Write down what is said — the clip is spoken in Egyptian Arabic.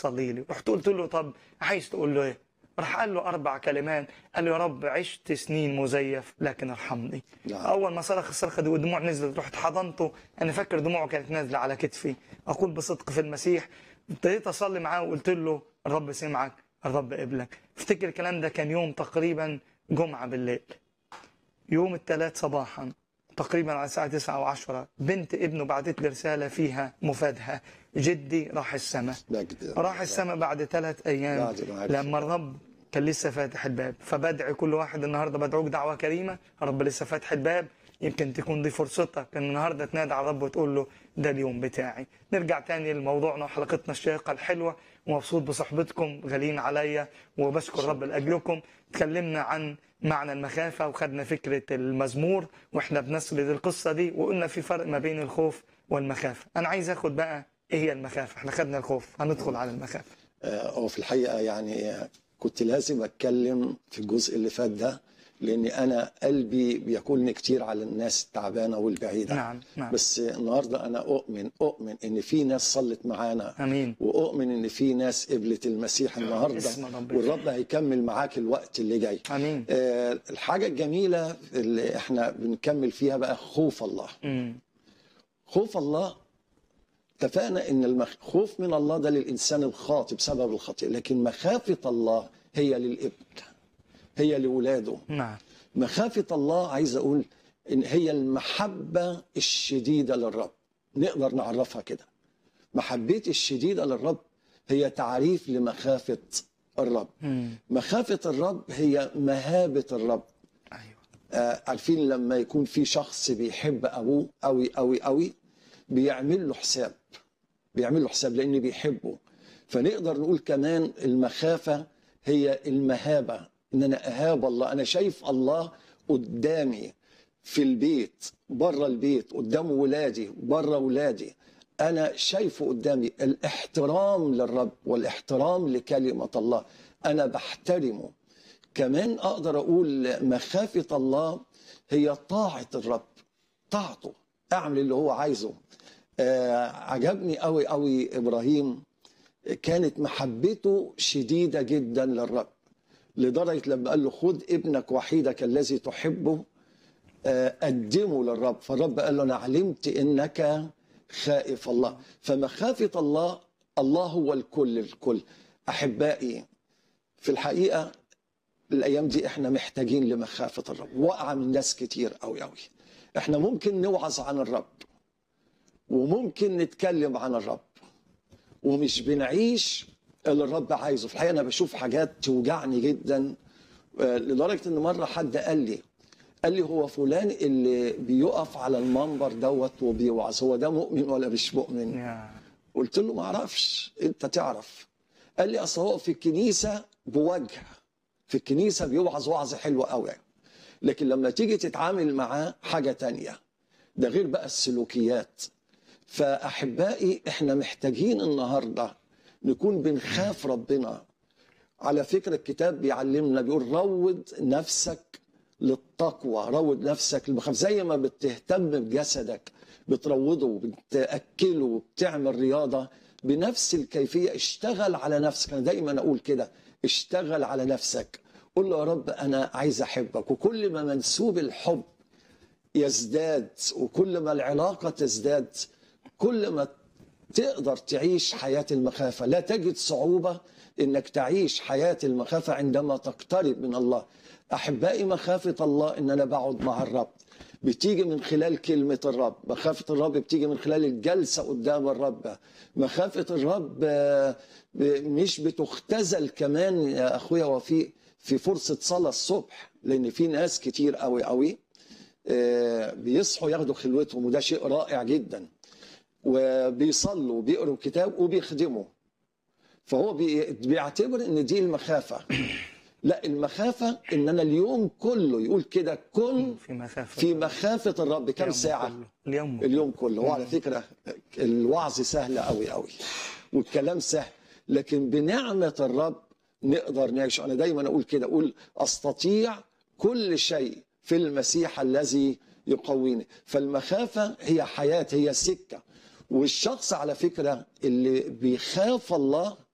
صلي لي رحت قلت له طب عايز تقول له ايه راح قال له اربع كلمات قال له يا رب عشت سنين مزيف لكن ارحمني نعم. اول ما صرخ الصرخه دي والدموع نزلت رحت حضنته انا فاكر دموعه كانت نازله على كتفي اقول بصدق في المسيح ابتديت اصلي معاه وقلت له الرب سمعك الرب قبلك افتكر الكلام ده كان يوم تقريبا جمعه بالليل يوم الثلاث صباحا تقريبا على الساعة 9 و10 بنت ابنه بعتت لي رسالة فيها مفادها جدي راح السماء مجد راح السماء بعد ثلاث أيام بعد ما عرف. لما الرب كان لسه فاتح الباب فبدعي كل واحد النهارده بدعوك دعوة كريمة الرب لسه فاتح الباب يمكن تكون دي فرصتك ان النهارده تنادي على الرب وتقول له ده اليوم بتاعي نرجع تاني لموضوعنا وحلقتنا الشيقة الحلوة ومبسوط بصحبتكم غاليين عليا وبشكر الرب لاجلكم تكلمنا عن معنى المخافة وخدنا فكرة المزمور واحنا بنسرد القصة دي وقلنا في فرق ما بين الخوف والمخافة انا عايز اخد بقى ايه هي المخافة احنا خدنا الخوف هندخل على المخافة آه، هو في الحقيقة يعني آه، كنت لازم أتكلم في الجزء اللي فات ده لأن أنا قلبي بياكلني كتير على الناس التعبانة والبعيدة نعم نعم بس النهاردة أنا أؤمن أؤمن إن في ناس صلت معانا امين وأؤمن إن في ناس قبلت المسيح النهاردة اسم ربنا. والرب هيكمل معاك الوقت اللي جاي امين آه، الحاجة الجميلة اللي احنا بنكمل فيها بقى خوف الله امم خوف الله اتفقنا ان الخوف من الله ده للانسان الخاطئ بسبب الخطيئه لكن مخافه الله هي للابن هي لاولاده نعم مخافه الله عايز اقول ان هي المحبه الشديده للرب نقدر نعرفها كده محبتي الشديده للرب هي تعريف لمخافه الرب امم مخافه الرب هي مهابه الرب ايوه آه، عارفين لما يكون في شخص بيحب ابوه قوي قوي قوي بيعمل له حساب بيعمل له حساب لان بيحبه فنقدر نقول كمان المخافه هي المهابه ان انا اهاب الله انا شايف الله قدامي في البيت بره البيت قدام ولادي بره ولادي انا شايفه قدامي الاحترام للرب والاحترام لكلمه الله انا بحترمه كمان اقدر اقول مخافه الله هي طاعه الرب طاعته اعمل اللي هو عايزه آه عجبني قوي قوي ابراهيم كانت محبته شديده جدا للرب لدرجه لما قال له خذ ابنك وحيدك الذي تحبه آه قدمه للرب فالرب قال له انا علمت انك خائف الله فمخافه الله الله هو الكل الكل احبائي في الحقيقه الايام دي احنا محتاجين لمخافه الرب وقع من ناس كتير قوي قوي احنا ممكن نوعظ عن الرب وممكن نتكلم عن الرب ومش بنعيش اللي الرب عايزه في الحقيقه انا بشوف حاجات توجعني جدا آه، لدرجه ان مره حد قال لي قال لي هو فلان اللي بيقف على المنبر دوت وبيوعظ هو ده مؤمن ولا مش مؤمن يا قلت له ما اعرفش انت تعرف قال لي اصل هو في الكنيسه بوجه في الكنيسه بيوعظ وعظ حلو قوي لكن لما تيجي تتعامل معاه حاجه تانية ده غير بقى السلوكيات فاحبائي احنا محتاجين النهارده نكون بنخاف ربنا على فكرة الكتاب بيعلمنا بيقول روض نفسك للتقوى روض نفسك للمخافة زي ما بتهتم بجسدك بتروضه وبتأكله وبتعمل رياضة بنفس الكيفية اشتغل على نفسك أنا دايما أقول كده اشتغل على نفسك قول له يا رب أنا عايز أحبك وكل ما منسوب الحب يزداد وكل ما العلاقة تزداد كل ما تقدر تعيش حياة المخافة لا تجد صعوبة انك تعيش حياة المخافة عندما تقترب من الله احبائي مخافة الله ان انا بقعد مع الرب بتيجي من خلال كلمة الرب مخافة الرب بتيجي من خلال الجلسة قدام الرب مخافة الرب آه، ب- مش بتختزل كمان يا أخويا وفي في فرصة صلاة الصبح لأن في ناس كتير قوي قوي آه، بيصحوا ياخدوا خلوتهم وده شيء رائع جدا وبيصلوا وبيقروا كتاب وبيخدموا فهو بي- بيعتبر ان دي المخافه لا المخافه ان انا اليوم كله يقول كده كن في مسافة في مخافه الرب كم اليوم ساعه كله. اليوم اليوم كله هو على فكره الوعظ سهل قوي قوي والكلام سهل لكن بنعمه الرب نقدر نعيش انا دايما اقول كده اقول استطيع كل شيء في المسيح الذي يقويني فالمخافه هي حياه هي سكه والشخص على فكره اللي بيخاف الله